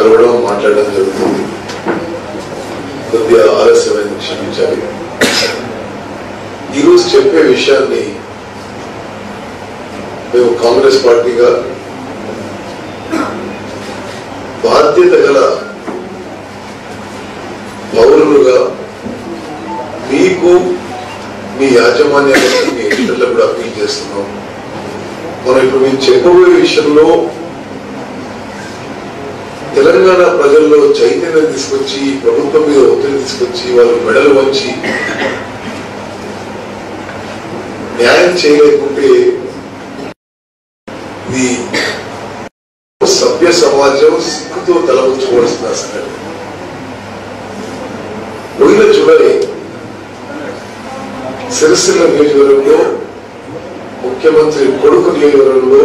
కలవడం మాట్లాడడం జరుగుతుంది కొద్దిగా ఆలస్యమైన క్షమించాలి ఈరోజు చెప్పే విషయాన్ని మేము కాంగ్రెస్ పార్టీగా బాధ్యత గల పౌరులుగా మీకు మీ యాజమాన్యానికి మీ ఎడిటర్లకు కూడా అప్పీల్ చేస్తున్నాం మనం ఇప్పుడు మేము చెప్పబోయే విషయంలో తెలంగాణ ప్రజల్లో చైతన్యం తీసుకొచ్చి ప్రభుత్వం మీద ఒత్తిడి తీసుకొచ్చి వాళ్ళు మెడలు వంచి న్యాయం చేయలేకుంటే ఇది సభ్య సమాజం సిగ్గుతో తలవంచుకోవాల్సిన సంగతి పోయిన జూలై సిరిసిల్ల నియోజకవర్గంలో ముఖ్యమంత్రి కొడుకు నియోజకవర్గంలో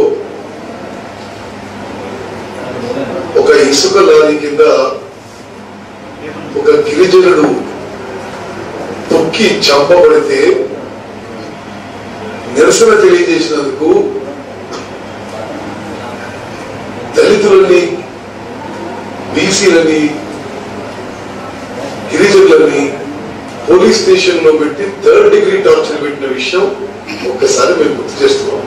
ఒక ఇసుక లారీ కింద ఒక గిరిజనుడు తొక్కి చంపబడితే నిరసన తెలియజేసినందుకు దళితులని బీసీలని గిరిజనులని పోలీస్ స్టేషన్ లో పెట్టి థర్డ్ డిగ్రీ టార్చర్ పెట్టిన విషయం ఒక్కసారి మేము గుర్తు చేస్తున్నాం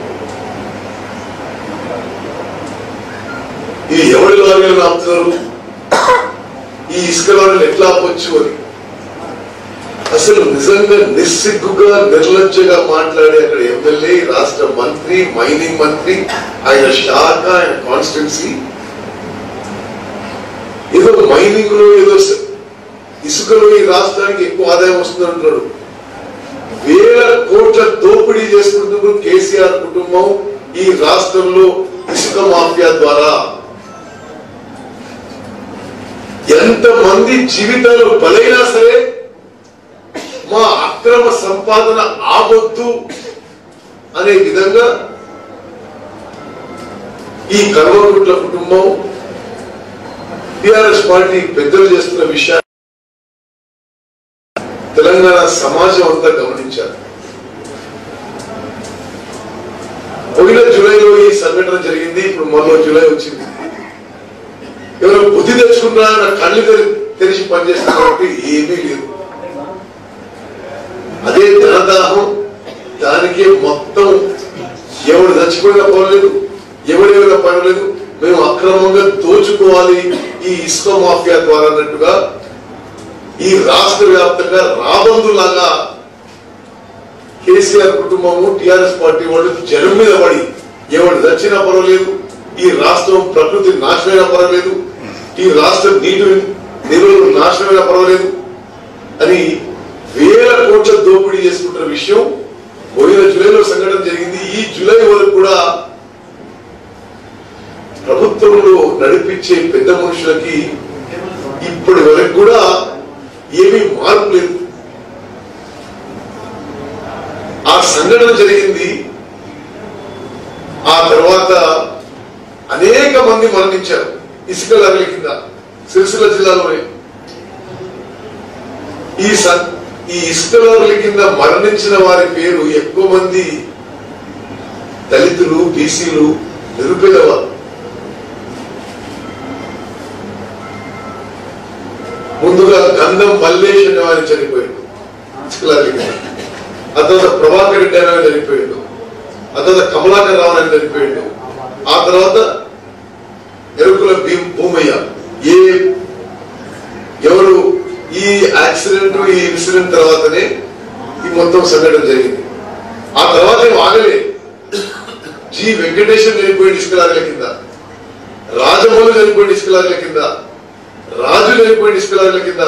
ఇది ఎవరి లారీలను ఆపుతున్నారు ఈ ఇసుక లారీలు ఎట్లా ఆపొచ్చు అని అసలు నిజంగా నిస్సిగ్గుగా నిర్లజ్జగా మాట్లాడే అక్కడ ఎమ్మెల్యే రాష్ట్ర మంత్రి మైనింగ్ మంత్రి ఆయన శాఖ ఆయన కాన్స్టిట్యున్సీ ఏదో మైనింగ్ లో ఏదో స- ఇసుకలో ఈ రాష్ట్రానికి ఎక్కువ ఆదాయం వస్తుంది అంటున్నాడు వేల కోట్ల దోపిడీ చేసుకుంటున్నారు కేసీఆర్ కుటుంబం ఈ రాష్ట్రంలో ఇసుక మాఫియా ద్వారా ఎంత మంది జీవితాలు బలైనా సరే మా అక్రమ సంపాదన ఆవద్దు అనే విధంగా ఈ కల్వకుంట్ల కుటుంబం టిఆర్ఎస్ పార్టీ పెద్దలు చేస్తున్న విషయాన్ని తెలంగాణ సమాజం అంతా గమనించారు పోయిన జూలైలో ఈ సంఘటన జరిగింది ఇప్పుడు మరో జూలై వచ్చింది ఎవరో బుద్ధి తెచ్చుకున్నారన్న కళ్ళు తెరి- తెరిచి పనిచేస్తున్నారు కాబట్టి ఏమీ లేదు అదే ధనదాహం దానికే మొత్తం ఎవడు చచ్చిపోయినా పర్వాలేదు ఎవడెవరైనా పర్వాలేదు మేము అక్రమంగా దోచుకోవాలి ఈ ఇసుక మాఫియా ద్వారా అన్నట్టుగా ఈ రాష్ట్ర వ్యాప్తంగా రాబందులాగా కేసీఆర్ కుటుంబము టిఆర్ఎస్ పార్టీ వాళ్ళు జనం మీద పడి ఎవడు చచ్చినా పర్వాలేదు ఈ రాష్ట్రం ప్రకృతి నాశనమైనా పర్వాలేదు ఈ రాష్ట్రం నీటి నిల్వలు నాశనమైనా పర్వాలేదు అని వేల కోట్ల దోపిడీ చేసుకుంటున్న విషయం పోయిన జూలైలో సంఘటన జరిగింది ఈ జూలై వరకు కూడా ప్రభుత్వంలో నడిపించే పెద్ద మనుషులకి ఇప్పటి వరకు కూడా ఏమీ మార్పు లేదు ఆ సంఘటన జరిగింది ఆ తర్వాత అనేక మంది మరణించారు ఇసుక లారీల కింద సిరిసిల్ల జిల్లాలోనే ఈ స- ఈ ఇసుక లారీల కింద మరణించిన వారి పేరు ఎక్కువ మంది దళితులు బీసీలు నిరుపేదవారు ముందుగా గంధం మల్లేష్ అనే వారు చనిపోయాడు ఇసుక లారీల కింద ఆ తర్వాత ప్రభాకర్ రెడ్డి అనే ఆయన చనిపోయాడు ఆ తర్వాత కమలాకర్ రావు అని చనిపోయాడు ఆ తర్వాత ఎరుకుల భీమ్ భూమయ్య ఏ ఎవరు ఈ యాక్సిడెంట్ ఈ ఇన్సిడెంట్ తర్వాతనే ఈ మొత్తం సంఘటన జరిగింది ఆ తర్వాత ఏం ఆగలే జి వెంకటేశ్వర చనిపోయిన ఇసుకలారీల కింద రాజమౌళి చనిపోయిన ఇసుకలారీల కింద రాజు చనిపోయిన ఇసుకలారీల కింద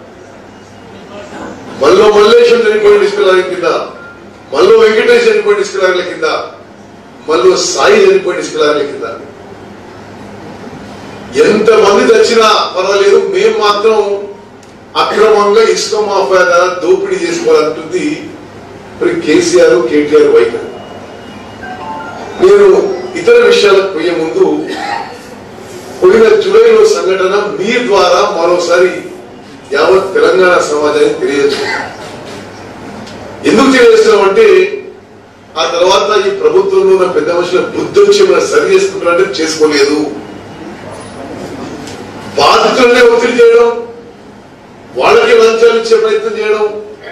మల్లో మల్లేశం చనిపోయిన ఇసుకలారీల కింద మల్లో వెంకటేష్ చనిపోయిన ఇసుకలారీల కింద మల్లో సాయి చనిపోయిన ఇసుకలారీల కింద ఎంత మంది తెచ్చినా పర్వాలేదు మేము మాత్రం అక్రమంగా ఇసుక మాఫియా ద్వారా దోపిడీ చేసుకోవాలంటుంది మరి కేసీఆర్ కేటీఆర్ వైఖరి నేను ఇతర విషయాలకు పోయే ముందు పోయిన జూలైలో సంఘటన మీ ద్వారా మరోసారి యావత్ తెలంగాణ సమాజానికి తెలియజేస్తున్నాం ఎందుకు తెలియజేస్తున్నామంటే ఆ తర్వాత ఈ ప్రభుత్వంలో ఉన్న పెద్ద మనుషుల బుద్ధి వచ్చి మనం సరి చేసుకుంటారంటే చేసుకోలేదు బాధితులనే ఒత్తిడి చేయడం వాళ్ళకి లంచాలు ఇచ్చే ప్రయత్నం చేయడం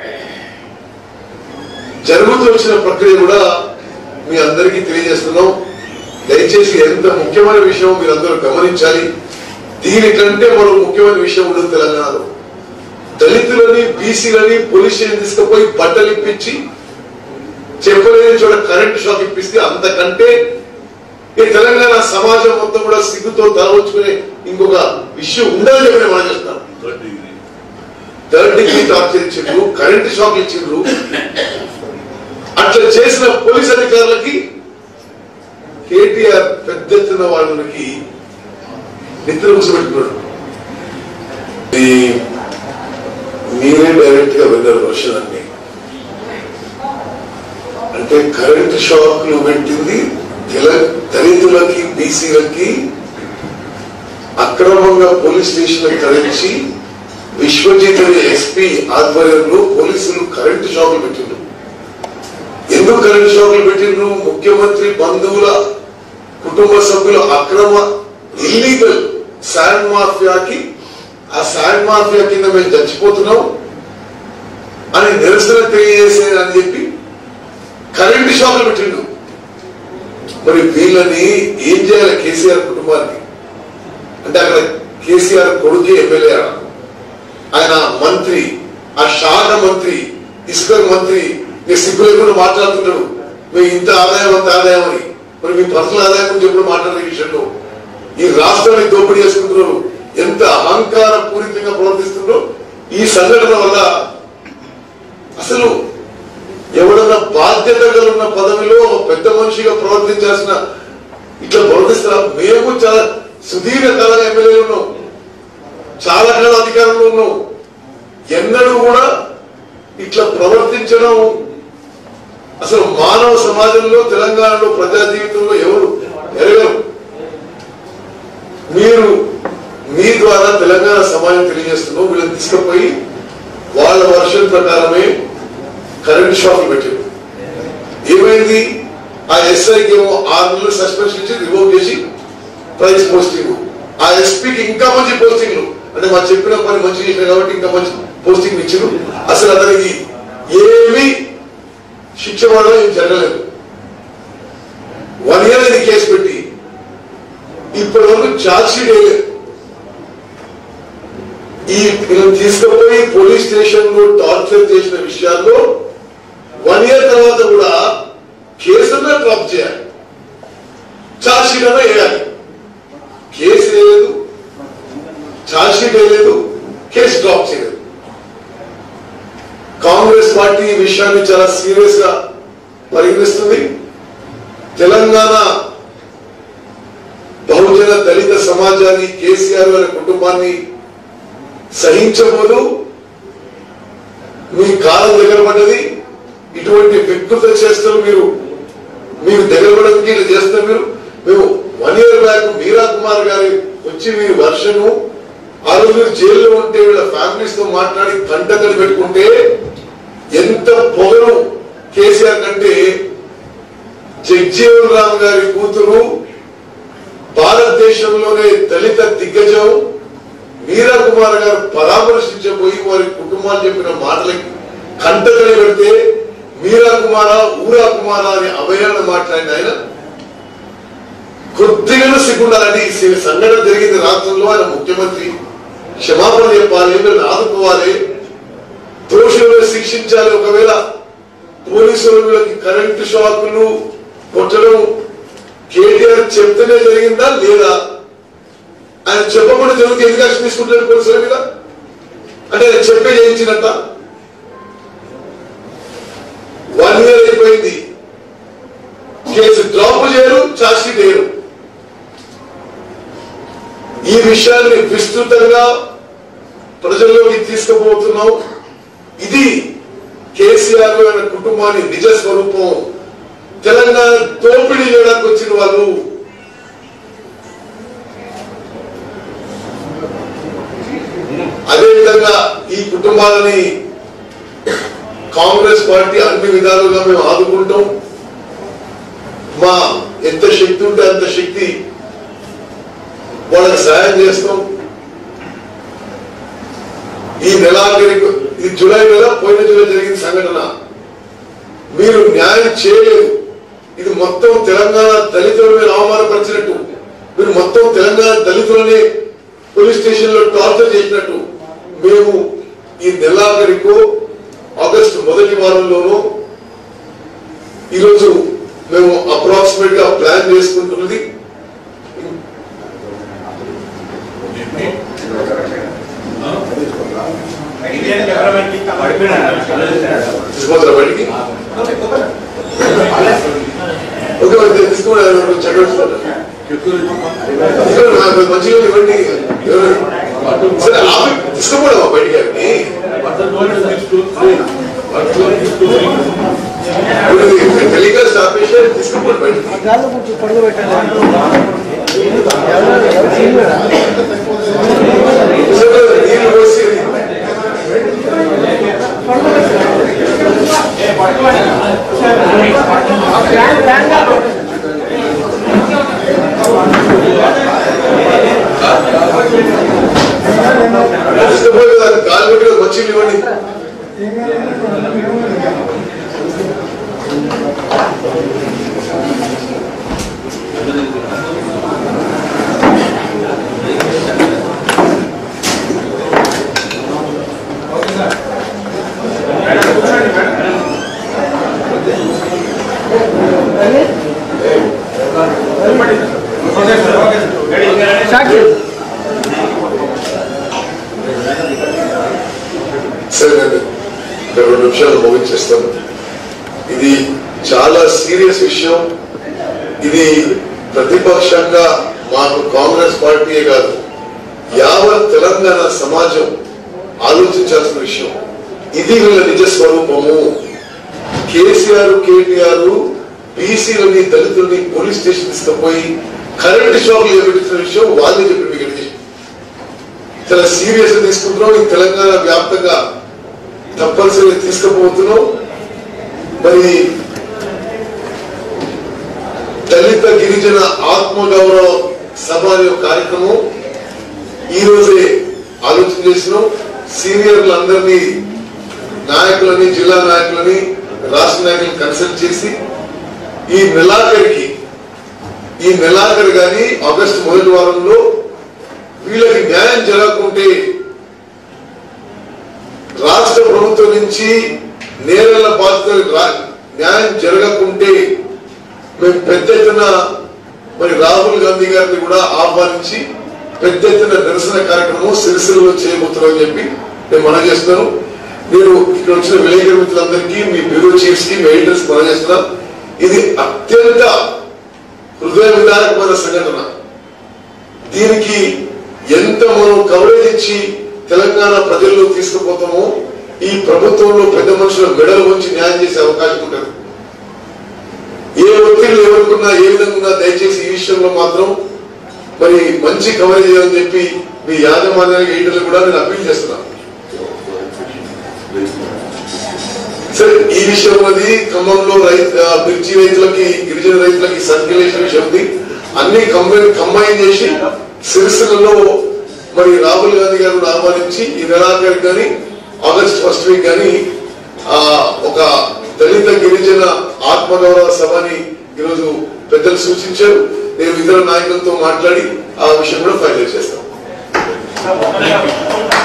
జరుగుతూ వచ్చిన ప్రక్రియ కూడా మీ అందరికీ తెలియజేస్తున్నాం దయచేసి ఎంత ముఖ్యమైన విషయం మీరందరూ గమనించాలి దీనికంటే మరో ముఖ్యమైన విషయం ఉండదు తెలంగాణలో దళితులని బీసీలని పోలీస్ స్టేషన్ తీసుకుపోయి బట్టలు ఇప్పించి చెప్పలేని చోట కరెంట్ షాక్ ఇప్పిస్తే అంతకంటే ఈ తెలంగాణ సమాజం మొత్తం కూడా సిగ్గుతో తల ఉంచుకునే ఇంకొక విషయం ఉండాలని చెప్పి నేను మనం చేస్తున్నాను థర్డ్ డిగ్రీ టార్చర్ ఇచ్చిండ్రు కరెంట్ షాక్ ఇచ్చిండ్రు అట్లా చేసిన పోలీస్ అధికారులకి కేటీఆర్ పెద్ద ఎత్తున వాళ్ళకి నిద్ర కూర్చోబెట్టుకున్నాడు ఈ- మీరే డైరెక్ట్ గా విన్నారు వర్షాన్ని అంటే కరెంట్ షాక్లు పెట్టింది తెల- దళితులకి బీసీలకి అక్రమంగా పోలీస్ స్టేషన్ తరలించి విశ్వజిత్ అనే ఎస్పీ ఆధ్వర్యంలో పోలీసులు కరెంటు షాకులు పెట్టిండ్రు ఎందుకు కరెంటు షాకులు పెట్టిండ్రు ముఖ్యమంత్రి బంధువుల కుటుంబ సభ్యుల అక్రమ ఇల్లీగల్ శాండ్ మాఫియాకి ఆ శాండ్ మాఫియా కింద మేము చచ్చిపోతున్నాం అని నిరసన తెలియజేసే అని చెప్పి కరెంటు షాకులు పెట్టిండు మరి వీళ్ళని ఏం చేయాలి కేసీఆర్ కుటుంబానికి అంటే అక్కడ కేసీఆర్ కొడుకు ఎమ్మెల్యే ఆడ. ఆయన మంత్రి ఆ శాఖ మంత్రి ఇసుక మంత్రి ఇక సిగ్గు లేకుండా మాట్లాడుతున్నాడు మీ ఇంత ఆదాయం అంత ఆదాయం అని మరి మీ పర్సనల్ ఆదాయం గురించి ఎప్పుడు మాట్లాడే విషయంలో ఈ రాష్ట్రాన్ని దోపిడీ చేసుకుంటున్నారు ఎంత అహంకార పూరితంగా ప్రవర్తిస్తున్నారో ఈ సంఘటన వల్ల అసలు ఎవడన్నా బాధ్యత ఉన్న పదవిలో ఒక పెద్ద మనిషిగా ప్రవర్తించాల్సిన ఇట్లా ప్రవర్తిస్తారా మేము చాలా సుదీర్ఘ కాలంగా ఎమ్మెల్యేలు ఉన్నాం చాలా కాలం అధికారంలో ఉన్నాం ఎన్నడూ కూడా ఇట్లా ప్రవర్తించడం అసలు మానవ సమాజంలో తెలంగాణలో ప్రజా జీవితంలో ఎవరు ఎరగరు మీరు మీ ద్వారా తెలంగాణ సమాజం తెలియజేస్తున్నాం వీళ్ళని తీసుకుపోయి వాళ్ళ వర్షన్ ప్రకారమే కరెంట్ షాపులు పెట్టారు ఏమైంది ఆ ఎస్ఐకి ఏమో ఆరు నెలలు సస్పెన్షన్ ఇచ్చి రివోక్ చేసి ప్రైజ్ పోస్టింగ్ ఆ ఎస్పీకి ఇంకా మంచి పోస్టింగ్లు అంటే మా చెప్పిన పని మంచి చేసిన కాబట్టి ఇంకా మంచి పోస్టింగ్ ఇచ్చారు అసలు అతనికి ఏమీ శిక్ష పడడం ఏం జరగలేదు వన్ ఇయర్ ఇది కేసు పెట్టి ఇప్పటి వరకు ఛార్జ్ షీట్ వేయలేదు ఈ వీళ్ళని తీసుకుపోయి పోలీస్ స్టేషన్ లో టార్చర్ చేసిన విషయాల్లో వన్ ఇయర్ తర్వాత కూడా కేసున్నా డ్రాప్ చేయాలి ఛార్జ్ షీట్ అన్నా వేయాలి కేసు వేయలేదు ఛార్జ్ షీట్ వేయలేదు కేసు డ్రాప్ చేయలేదు కాంగ్రెస్ పార్టీ ఈ విషయాన్ని చాలా సీరియస్ గా పరిగణిస్తుంది తెలంగాణ బహుజన దళిత సమాజాన్ని కేసీఆర్ గారి కుటుంబాన్ని సహించబోదు మీ కాలం దగ్గర పడ్డది ఇటువంటి వికృత చేష్టలు మీరు మీరు దగ్గర పడడానికి ఇట్లా చేస్తున్నారు మీరు మేము one year back Meera Kumar గారి వచ్చి మీరు వర్షను ఆ రోజు మీరు జైల్లో ఉంటే వీళ్ళ ఫ్యామిలీస్ తో మాట్లాడి కంటకడి పెట్టుకుంటే ఎంత పొగరు కేసీఆర్ కంటే జగ్జీవన్ రామ్ గారి కూతురు భారతదేశంలోనే దళిత దిగ్గజం మీరా కుమార్ గారు పరామర్శించబోయి వారి కుటుంబాలు చెప్పిన మాటలకి కంటకడి పెడితే మీరా కుమారా ఊరా కుమారా అని అభయాన్ని మాట్లాడిన ఆయన కొద్దిగా సిగ్గుండాలండి ఈ సంఘటన జరిగింది రాష్ట్రంలో ఆయన ముఖ్యమంత్రి క్షమాపణ చెప్పాలి వీళ్ళని ఆదుకోవాలి దోషులను శిక్షించాలి ఒకవేళ పోలీసులు వీళ్ళకి కరెంటు షాకులు కొట్టడం కేటీఆర్ చెప్తేనే జరిగిందా లేదా ఆయన చెప్పకుండా జరిగితే ఎందుకు యాక్షన్ తీసుకుంటారు పోలీసుల మీద అంటే ఆయన చెప్పే చేయించినట్ట వన్ ఇయర్ అయిపోయింది కేసు డ్రాప్ చేయరు ఛార్జ్ షీట్ వేయరు ఈ విషయాన్ని విస్తృతంగా ప్రజల్లోకి తీసుకుపోతున్నాం ఇది కేసీఆర్ ఆయన కుటుంబాన్ని నిజ స్వరూపం తెలంగాణ దోపిడీ చేయడానికి వచ్చిన వాళ్ళు అదేవిధంగా ఈ కుటుంబాలని కాంగ్రెస్ పార్టీ అన్ని విధాలుగా మేము ఆదుకుంటాం మా ఎంత శక్తి ఉంటే అంత శక్తి వాళ్ళకి సాయం చేస్తాం ఈ నెలాఖరికి ఇది జూలై నెల పోయిన జూలై జరిగిన సంఘటన మీరు న్యాయం చేయలేదు ఇది మొత్తం తెలంగాణ దళితులను మీరు అవమానపరిచినట్టు మీరు మొత్తం తెలంగాణ దళితులని పోలీస్ స్టేషన్ లో టార్చర్ చేసినట్టు మేము ఈ నెలాఖరికో ఆగస్టు మొదటి వారంలోనూ ఈరోజు మేము అప్రాక్సిమేట్ గా ప్లాన్ చేసుకుంటున్నది తీసుకుపోతారా బయటికి ఓకే ఓకే తీసుకోండి చక్కగా నాకు మంచిగా ఇవ్వండి ఎవరు? సరే ఆపి తీసుకుపోవడమా బయటికి అవి టెలికాస్ట్ ఆపేసి తీసుకుపోండి బయటికి గాల్లో కొంచెం పొడలు పెట్టండి సరే, నీళ్ళు పోసి తీసుకుపోయి దాన్ని కాలు పెట్టుకుని మంచిగా ఇవ్వండి సరే నేను ఒక రెండు నిమిషాలు ముగించేస్తాను ఇది చాలా సీరియస్ విషయం ఇది ప్రతిపక్షంగా మాకు కాంగ్రెస్ పార్టీయే కాదు యావత్ తెలంగాణ సమాజం ఆలోచించాల్సిన విషయం ఇది వీళ్ళ నిజ స్వరూపము కేసీఆర్ కేటీఆర్ బీసీలని దళితుల్ని పోలీస్ స్టేషన్ తీసుకుపోయి కరెంట్ షాక్ చేపట్టిన విషయం వాళ్ళే చెప్పి మీకు తెలియజేసి చాలా సీరియస్ గా తీసుకుంటున్నాం ఈ తెలంగాణ వ్యాప్తంగా తప్పనిసరిగా తీసుకుపోతున్నాం మరి దళిత గిరిజన ఆత్మగౌరవ సభ అనే ఒక కార్యక్రమం ఈ రోజే ఆలోచన చేసినాం సీనియర్లందరినీ నాయకులని జిల్లా నాయకులని రాష్ట్ర నాయకులను కన్సల్ట్ చేసి ఈ నెలాఖరికి ఈ నెలాఖరు కానీ ఆగస్టు మొదటి వారంలో వీళ్ళకి న్యాయం జరగకుంటే రాష్ట్ర ప్రభుత్వం నుంచి నేరల బాధితులకు రా- న్యాయం జరగకుంటే మేము పెద్ద ఎత్తున మరి రాహుల్ గాంధీ గారిని కూడా ఆహ్వానించి పెద్ద ఎత్తున నిరసన కార్యక్రమం సిరిసిల్లలో చేయబోతున్నామని చెప్పి నేను మనం చేస్తున్నాను నేను ఇక్కడ వచ్చిన విలేకరు మిత్రులందరికీ మీ బ్యూరో చీఫ్స్ కి మీ ఎడిటర్స్ మనం చేస్తున్నాను ఇది అత్యంత హృదయ విదారకమైన సంఘటన దీనికి ఎంత మనం కవరేజ్ ఇచ్చి తెలంగాణ ప్రజల్లో తీసుకుపోతామో ఈ ప్రభుత్వంలో పెద్ద మనుషుల మెడలు ఉంచి న్యాయం చేసే అవకాశం ఉంటుంది ఏ ఒత్తిళ్ళు ఎవరుకున్నా ఏ విధంగా ఉన్నా దయచేసి ఈ విషయంలో మాత్రం మరి మంచి కవరేజ్ చేయాలని చెప్పి మీ యాజమాన్యానికి ఎయిటర్లు కూడా నేను అప్పీల్ చేస్తున్నాను సరే ఈ విషయం అది ఖమ్మంలో రైతు ఆ, మిర్చి రైతులకి గిరిజన రైతులకి సర్క్యులేషన్ విషయం ఉంది అన్ని కంబైన్ కంబైన్ చేసి సిరిసిల్లలో మరి రాహుల్ గాంధీ గారిని ఆహ్వానించి ఈ నెలాఖరు కానీ ఆగస్ట్ ఫస్ట్ వీక్ కానీ ఆ ఒక దళిత గిరిజన ఆత్మగౌరవ సభని ఈరోజు పెద్దలు సూచించారు నేను ఇతర నాయకులతో మాట్లాడి ఆ విషయం కూడా ఫైనల్ చేస్తాను